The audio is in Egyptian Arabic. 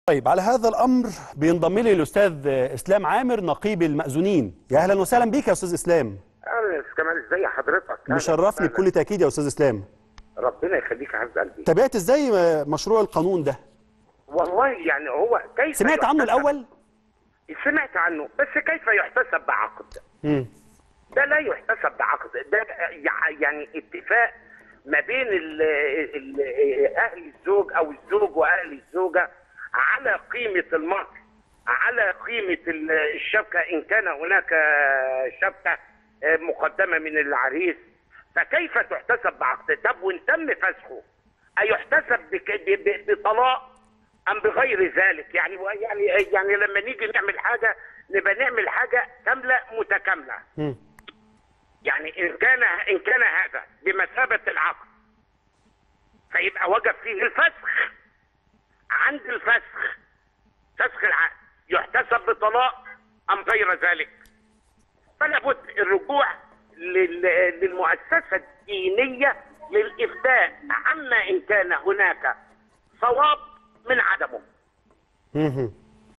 طيب على هذا الامر بينضم لي الاستاذ اسلام عامر نقيب المأذونين يا اهلا وسهلا بيك يا استاذ اسلام اهلا يا كمال ازي حضرتك أهلاً مشرفني وسهلاً. بكل تاكيد يا استاذ اسلام ربنا يخليك يا حبيب قلبي تابعت ازاي مشروع القانون ده والله يعني هو كيف سمعت عنه يحتسب- الاول سمعت عنه بس كيف يحتسب بعقد امم ده لا يحتسب بعقد ده يع- يعني اتفاق ما بين ال ال اهل الزوج او الزوج واهل الزوجه على قيمه المهر على قيمه ال- الشبكه ان كان هناك شبكه مقدمه من العريس فكيف تحتسب بعقد طب وان تم فسخه ايحتسب بك- ب- ب- بطلاق ام بغير ذلك يعني يعني يعني لما نيجي نعمل حاجه نبقى نعمل حاجه كامله متكامله امم يعني ان كان ان كان هذا بمثابه العقد فيبقى وجب فيه الفسخ عند الفسخ فسخ العقد يحتسب بطلاق ام غير ذلك فلا بد الرجوع لل- للمؤسسه الدينيه للافتاء عما ان كان هناك صواب من عدمه امم